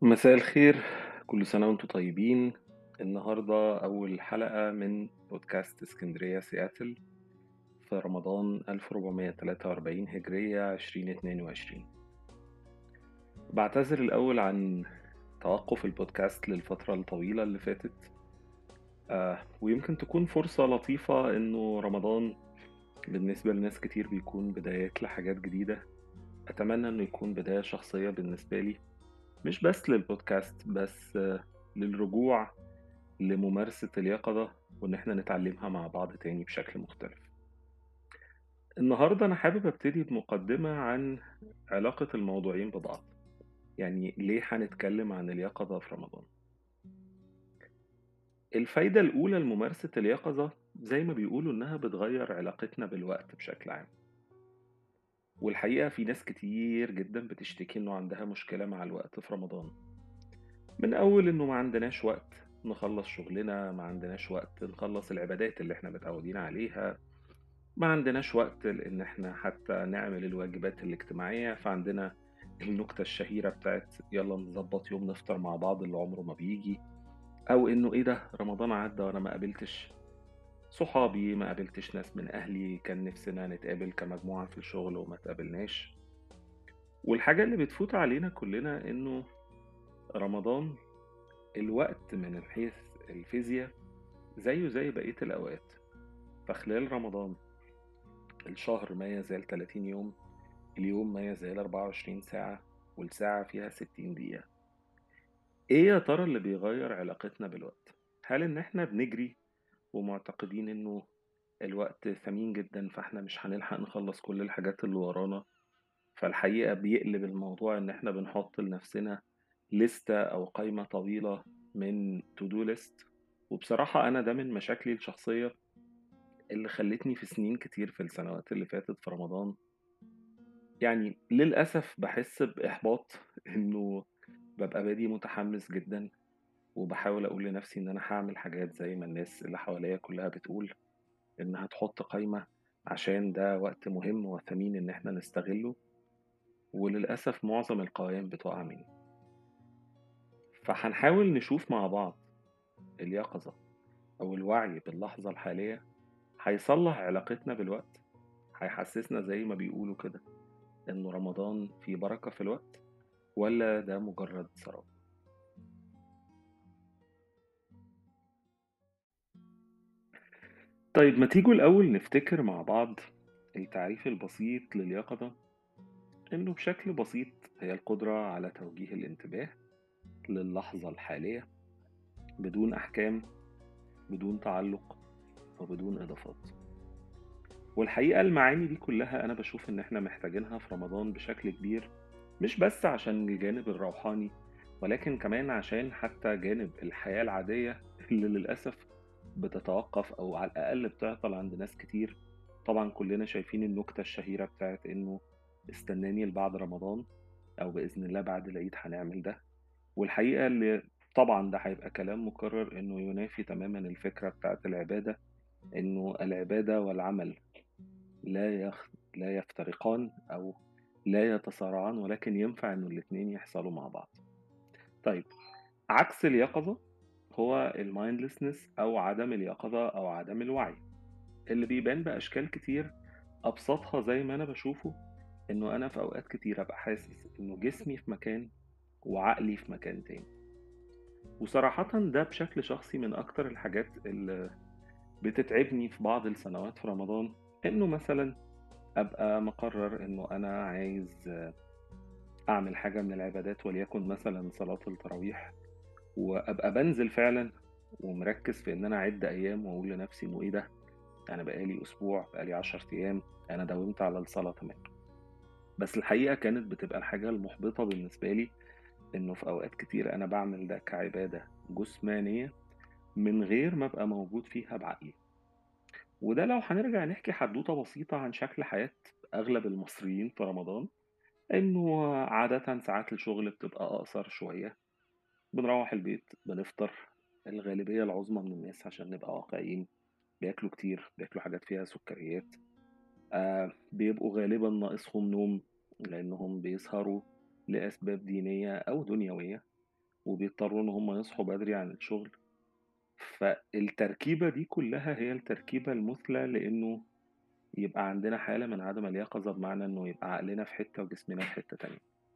مساء الخير كل سنة وانتم طيبين النهاردة أول حلقة من بودكاست اسكندرية سياتل في رمضان 1443 هجرية 2022 بعتذر الأول عن توقف البودكاست للفترة الطويلة اللي فاتت آه ويمكن تكون فرصة لطيفة إنه رمضان بالنسبة لناس كتير بيكون بدايات لحاجات جديدة أتمنى إنه يكون بداية شخصية بالنسبة لي مش بس للبودكاست بس آه، للرجوع لممارسة اليقظة وإن إحنا نتعلمها مع بعض تاني بشكل مختلف النهاردة أنا حابب أبتدي بمقدمة عن علاقة الموضوعين ببعض يعني ليه هنتكلم عن اليقظة في رمضان الفايدة الأولى لممارسة اليقظة زي ما بيقولوا إنها بتغير علاقتنا بالوقت بشكل عام والحقيقة في ناس كتير جدا بتشتكي إنه عندها مشكلة مع الوقت في رمضان من أول إنه ما عندناش وقت نخلص شغلنا ما عندناش وقت نخلص العبادات اللي إحنا متعودين عليها ما عندناش وقت لإن إحنا حتى نعمل الواجبات الاجتماعية فعندنا النكتة الشهيرة بتاعت يلا نظبط يوم نفطر مع بعض اللي عمره ما بيجي أو إنه إيه ده رمضان عدى وأنا ما قابلتش صحابي ما قابلتش ناس من أهلي كان نفسنا نتقابل كمجموعة في الشغل وما تقابلناش والحاجة اللي بتفوت علينا كلنا إنه رمضان الوقت من حيث الفيزياء زيه زي بقية الأوقات فخلال رمضان الشهر ما يزال 30 يوم اليوم ما يزال 24 ساعة والساعة فيها 60 دقيقة إيه يا ترى اللي بيغير علاقتنا بالوقت؟ هل إن إحنا بنجري ومعتقدين إنه الوقت ثمين جدا فإحنا مش هنلحق نخلص كل الحاجات اللي ورانا فالحقيقة بيقلب الموضوع إن إحنا بنحط لنفسنا لستة أو قائمة طويلة من تو دو ليست وبصراحة أنا ده من مشاكلي الشخصية اللي خلتني في سنين كتير في السنوات اللي فاتت في رمضان يعني للأسف بحس بإحباط إنه ببقى بادي متحمس جدا وبحاول أقول لنفسي إن أنا هعمل حاجات زي ما الناس اللي حواليا كلها بتقول إنها تحط قائمة عشان ده وقت مهم وثمين إن إحنا نستغله وللأسف معظم القوائم بتقع مني فهنحاول نشوف مع بعض اليقظة أو الوعي باللحظة الحالية هيصلح علاقتنا بالوقت هيحسسنا زي ما بيقولوا كده إنه رمضان فيه بركة في الوقت ولا ده مجرد سراب طيب ما تيجوا الأول نفتكر مع بعض التعريف البسيط لليقظة إنه بشكل بسيط هي القدرة على توجيه الانتباه للحظة الحالية بدون أحكام بدون تعلق وبدون إضافات والحقيقة المعاني دي كلها أنا بشوف إن إحنا محتاجينها في رمضان بشكل كبير مش بس عشان الجانب الروحاني ولكن كمان عشان حتى جانب الحياة العادية اللي للأسف بتتوقف أو على الأقل بتعطل عند ناس كتير طبعا كلنا شايفين النكتة الشهيرة بتاعت إنه استناني لبعد رمضان أو بإذن الله بعد العيد هنعمل ده والحقيقة اللي طبعا ده هيبقى كلام مكرر إنه ينافي تماما الفكرة بتاعت العبادة إنه العبادة والعمل لا يخ... لا يفترقان أو لا يتصارعان ولكن ينفع إنه الاتنين يحصلوا مع بعض. طيب عكس اليقظة هو المايندلسنس أو عدم اليقظة أو عدم الوعي اللي بيبان بأشكال كتير أبسطها زي ما أنا بشوفه إنه أنا في أوقات كتير أبقى حاسس إنه جسمي في مكان وعقلي في مكان تاني وصراحة ده بشكل شخصي من أكتر الحاجات اللي بتتعبني في بعض السنوات في رمضان إنه مثلا أبقى مقرر إنه أنا عايز أعمل حاجة من العبادات وليكن مثلا صلاة التراويح وأبقى بنزل فعلا ومركز في إن أنا أعد أيام وأقول لنفسي إنه إيه ده أنا بقالي أسبوع بقالي عشر أيام أنا داومت على الصلاة تمام بس الحقيقة كانت بتبقى الحاجة المحبطة بالنسبة لي إنه في أوقات كتير أنا بعمل ده كعبادة جسمانية من غير ما أبقى موجود فيها بعقلي وده لو هنرجع نحكي حدوتة بسيطة عن شكل حياة أغلب المصريين في رمضان إنه عادة ساعات الشغل بتبقى أقصر شوية بنروح البيت بنفطر الغالبية العظمى من الناس عشان نبقى واقعيين بياكلوا كتير بياكلوا حاجات فيها سكريات آه بيبقوا غالبا ناقصهم نوم لأنهم بيسهروا لأسباب دينية أو دنيوية وبيضطروا إن هم يصحوا بدري عن الشغل، فالتركيبة دي كلّها هي التركيبة المُثلى لإنه يبقى عندنا حالة من عدم اليقظة، بمعنى إنه يبقى عقلنا في حتّة وجسمنا في حتّة تانية.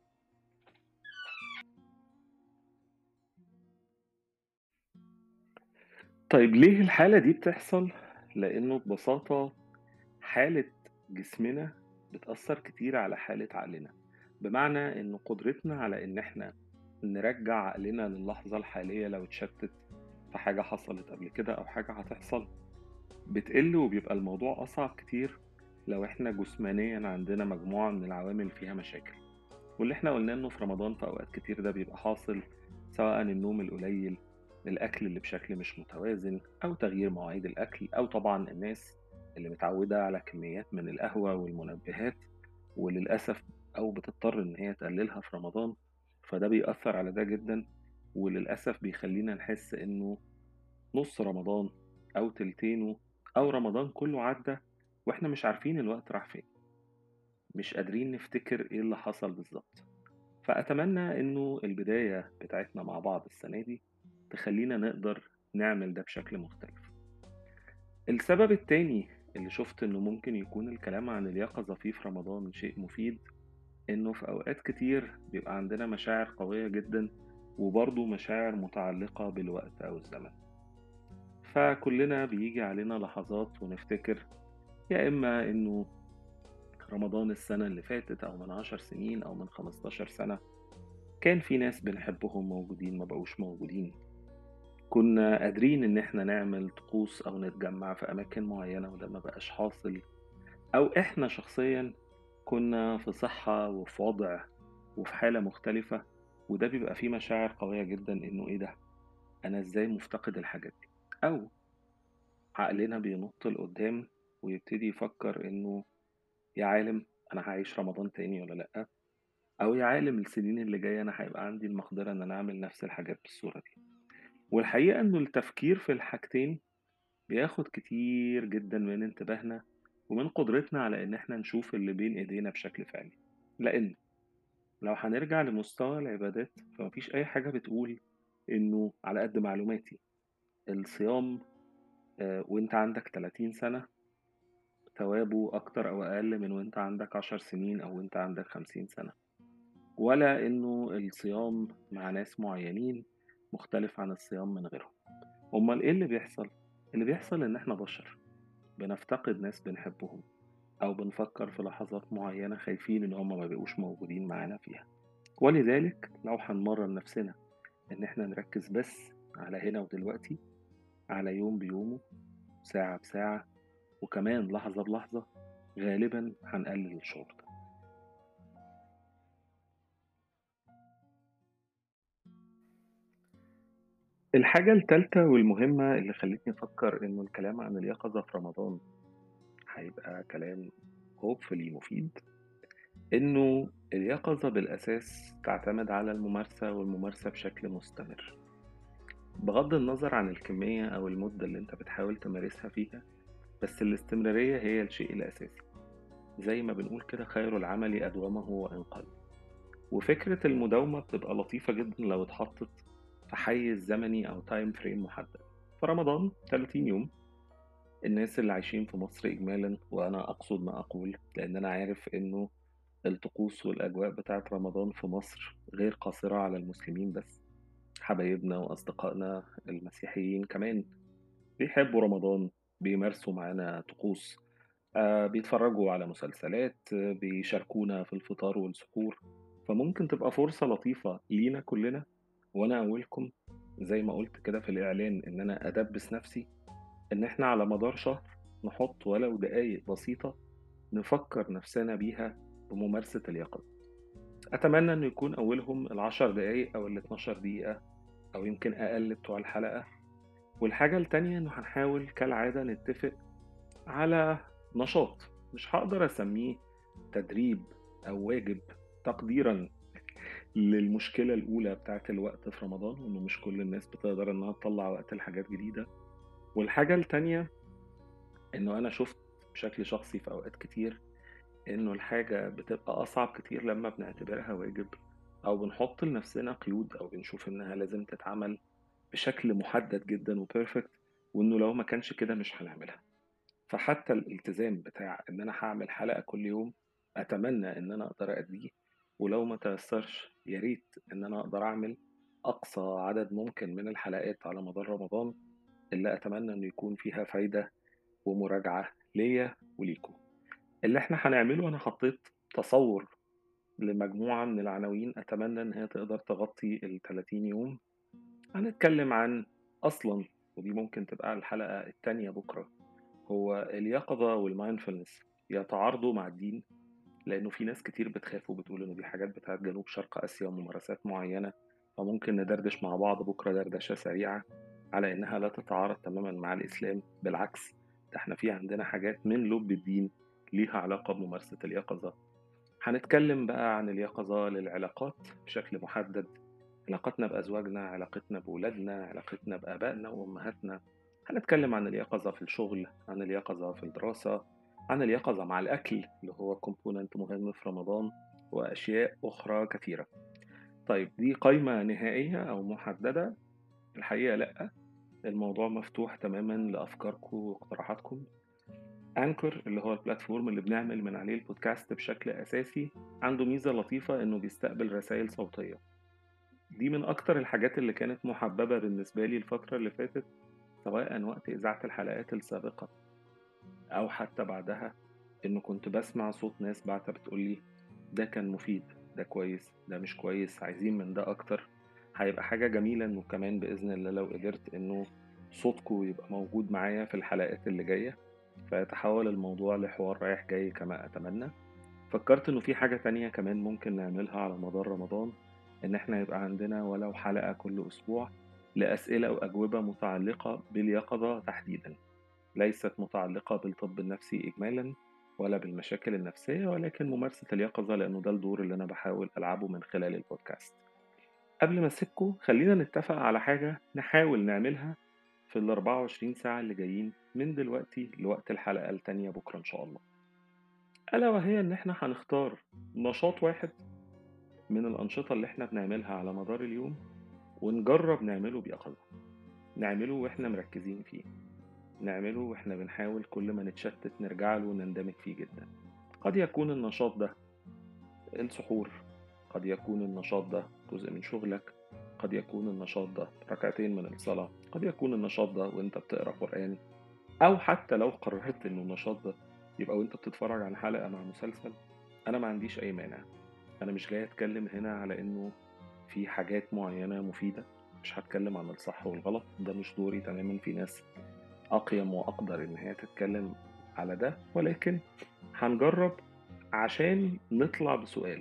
طيب ليه الحالة دي بتحصل؟ لإنه ببساطة حالة جسمنا بتأثّر كتير على حالة عقلنا، بمعنى إنه قدرتنا على إن إحنا نرجّع عقلنا للحظة الحالية لو اتشتِّت في حاجة حصلت قبل كده أو حاجة هتحصل، بتقِل وبيبقى الموضوع أصعب كتير لو إحنا جسمانيًا عندنا مجموعة من العوامل فيها مشاكل، واللي إحنا قُلناه إنه في رمضان في أوقات كتير ده بيبقى حاصل، سواءً النوم القليل، الأكل اللي بشكل مش متوازن، أو تغيير مواعيد الأكل، أو طبعًا الناس اللي متعوّدة على كميات من القهوة والمنبهات، وللأسف أو بتضطر إن هي تقلّلها في رمضان، فده بيأثّر على ده جدًا، وللأسف بيخلّينا نحس إنه نُص رمضان أو تلتينه أو رمضان كلّه عدّى وإحنا مش عارفين الوقت راح فين. مش قادرين نفتكر إيه اللي حصل بالضبط. فأتمنى إنه البداية بتاعتنا مع بعض السنة دي تخلّينا نقدر نعمل ده بشكل مختلف. السبب التاني اللي شُفت إنه ممكن يكون الكلام عن اليقظة فيه في رمضان شيء مفيد، إنه في أوقات كتير بيبقى عندنا مشاعر قوية جدًا، وبرضه مشاعر متعلقة بالوقت أو الزمن. فكلنا بييجي علينا لحظات ونفتكر يا إما إنه رمضان السنة اللي فاتت أو من 10 سنين أو من 15 سنة كان في ناس بنحبهم موجودين ما بقوش موجودين كنا قادرين إن إحنا نعمل طقوس أو نتجمع في أماكن معينة وده ما بقاش حاصل أو إحنا شخصيا كنا في صحة وفي وضع وفي حالة مختلفة وده بيبقى فيه مشاعر قوية جدا إنه إيه ده أنا إزاي مفتقد الحاجات دي أو عقلنا بينط لقدام ويبتدي يفكر إنه يا عالم أنا هاعيش رمضان تاني والّا لأ، أو يا عالم السنين اللي جاية أنا هيبقى عندي المقدرة إن أنا أعمل نفس الحاجات بالصورة دي. والحقيقة إنه التفكير في الحاجتين بياخد كتير جدًا من انتباهنا ومن قدرتنا على إن إحنا نشوف اللي بين إيدينا بشكل فعلي، لإن لو هنرجع لمستوى العبادات فما فيش أي حاجة بتقول إنه على قد معلوماتي الصيام آآ وأنت عندك 30 سنة ثوابه أكتر أو أقل من وأنت عندك 10 سنين أو وأنت عندك 50 سنة، ولا إنه الصيام مع ناس معينين مختلف عن الصيام من غيرهم. أمال إيه اللي بيحصل؟ اللي بيحصل إن إحنا بشر بنفتقد ناس بنحبهم أو بنفكر في لحظات معينة خايفين إن هما ما بقوش موجودين معانا فيها، ولذلك لو هنمرن نفسنا إن إحنا نركز بس على هنا ودلوقتي، على يوم بيومه، ساعة بساعة، وكمان لحظة بلحظة، غالبًا هنقلل الشعور ده. الحاجة التالتة والمهمة اللي خلّتني أفكّر إنه الكلام عن اليقظة في رمضان هيبقى كلام hopefully مفيد، إنه اليقظة بالأساس تعتمد على الممارسة والممارسة بشكل مستمر. بغض النظر عن الكمية أو المدة اللي أنت بتحاول تمارسها فيها، بس الاستمرارية هي الشيء الأساسي. زي ما بنقول كده خير العمل أدومه وإن قل. وفكرة المداومة بتبقى لطيفة جدًا لو اتحطت في حيّز زمني أو time frame محدد. في رمضان 30 يوم، الناس اللي عايشين في مصر إجمالًا وأنا أقصد ما أقول، لإن أنا عارف إنه الطقوس والأجواء بتاعة رمضان في مصر غير قاصرة على المسلمين بس، حبايبنا وأصدقائنا المسيحيين كمان بيحبوا رمضان، بيمارسوا معانا طقوس، آآ بيتفرّجوا على مسلسلات، آه، بيشاركونا في الفطار والسحور، فممكن تبقى فرصة لطيفة لينا كلنا وأنا أولكم زي ما قُلت كده في الإعلان إن أنا أدبّس نفسي، إن إحنا على مدار شهر نحُط ولو دقايق بسيطة نفكّر نفسنا بيها بممارسة اليقظة. أتمنى إنه يكون أولهم ال10 دقايق أو ال12 دقيقة أو يمكن أقل بتوع الحلقة، والحاجة التانية إنه هنحاول كالعادة نتّفق على نشاط مش هاقدر أسميه تدريب أو واجب تقديرًا للمشكلة الأولى بتاعة الوقت في رمضان، وإنه مش كل الناس بتقدر إنها تطلّع وقت لحاجات جديدة، والحاجة التانية إنه أنا شُفت بشكل شخصي في أوقات كتير إنه الحاجة بتبقى أصعب كتير لمّا بنعتبرها واجب، أو بنحط لنفسنا قيود أو بنشوف إنها لازم تتعمل بشكل محدد جدًا وperfect وإنه لو ما كانش كده مش هنعملها. فحتى الالتزام بتاع إن أنا هاعمل حلقة كل يوم، أتمنى إن أنا أقدر أأديه، ولو ما تيسرش يا ريت إن أنا أقدر أعمل أقصى عدد ممكن من الحلقات على مدار رمضان، اللي أتمنى إنه يكون فيها فايدة ومراجعة ليّا وليكم. اللي إحنا هنعمله أنا حطيت تصوُّر لمجموعة من العناوين أتمنى إن هي تقدر تغطي ال30 يوم. هنتكلم عن أصلًا ودي ممكن تبقى الحلقة التانية بُكرة، هو اليقظة والmindfulness يتعارضوا مع الدين؟ لإنه في ناس كتير بتخاف وبتقول إنه دي حاجات بتاعة جنوب شرق آسيا وممارسات معيّنة، فممكن ندردش مع بعض بُكرة دردشة سريعة على إنها لا تتعارض تمامًا مع الإسلام، بالعكس ده إحنا في عندنا حاجات من لُب الدين ليها علاقة بممارسة اليقظة. هنتكلم بقى عن اليقظة للعلاقات بشكل محدد، علاقتنا بأزواجنا، علاقتنا بولادنا، علاقتنا بآبائنا وأمهاتنا. هنتكلم عن اليقظة في الشغل، عن اليقظة في الدراسة، عن اليقظة مع الأكل اللي هو component مهم في رمضان، وأشياء أخرى كثيرة. طيب دي قايمة نهائية أو محددة؟ الحقيقة لأ، الموضوع مفتوح تمامًا لأفكاركم واقتراحاتكم. Anchor اللي هو الplatform اللي بنعمل من عليه البودكاست بشكل أساسي، عنده ميزة لطيفة إنه بيستقبل رسايل صوتية. دي من أكتر الحاجات اللي كانت محببة بالنسبة لي الفترة اللي فاتت، سواءً وقت إذاعة الحلقات السابقة أو حتى بعدها، إنه كنت باسمع صوت ناس باعتة بتقول لي ده كان مفيد، ده كويس، ده مش كويس، عايزين من ده أكتر. هيبقى حاجة جميلة إنه كمان بإذن الله لو قدرت إنه صوتكم يبقى موجود معايا في الحلقات اللي جاية، فيتحول الموضوع لحوار رايح جاي كما أتمنى. فكرت إنه في حاجة تانية كمان ممكن نعملها على مدار رمضان، إن إحنا يبقى عندنا ولو حلقة كل أسبوع لأسئلة وأجوبة متعلقة باليقظة تحديدًا، ليست متعلقة بالطب النفسي إجمالًا ولا بالمشاكل النفسية، ولكن ممارسة اليقظة لإنه ده الدور اللي أنا باحاول ألعبه من خلال البودكاست. قبل ما أسيبكم خلّينا نتفق على حاجة نحاول نعملها في ال24 ساعة اللي جايين من دلوقتي لوقت الحلقة التانية بُكرة إن شاء الله. ألا وهي إن إحنا هنختار نشاط واحد من الأنشطة اللي إحنا بنعملها على مدار اليوم، ونجرب نعمله بيقظة. نعمله وإحنا مركزين فيه، نعمله وإحنا بنحاول كل ما نتشتت نرجع له ونندمج فيه جدًا. قد يكون النشاط ده السحور، قد يكون النشاط ده جزء من شغلك، قد يكون النشاط ده ركعتين من الصلاة، قد يكون النشاط ده وأنت بتقرا قرآن، أو حتى لو قررت إنه النشاط ده يبقى وأنت بتتفرج على حلقة مع مسلسل، أنا ما عنديش أي مانع. أنا مش جاي أتكلم هنا على إنه في حاجات معينة مفيدة، مش هاتكلم عن الصح والغلط، ده مش دوري تمامًا، في ناس أقيم وأقدر إن هي تتكلم على ده، ولكن هنجرب عشان نطلع بسؤال.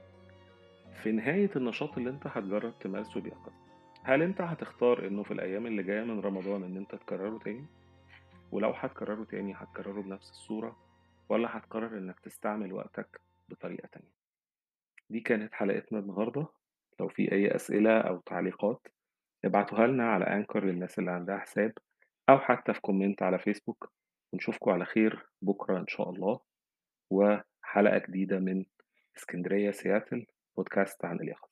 في نهاية النشاط اللي أنت هتجرب تمارسه بيقظة، هل أنت هتختار إنه في الأيام اللي جاية من رمضان إن أنت تكرره تاني؟ ولو هتكرره تاني هتكرره بنفس الصورة، والّا هتقرر إنك تستعمل وقتك بطريقة تانية؟ دي كانت حلقتنا النهارده، لو في أي أسئلة أو تعليقات ابعتوها لنا على Anchor للناس اللي عندها حساب، أو حتى في comment على فيسبوك، ونشوفكم على خير بُكرة إن شاء الله، وحلقة جديدة من إسكندرية، سياتل، بودكاست عن اليقظة.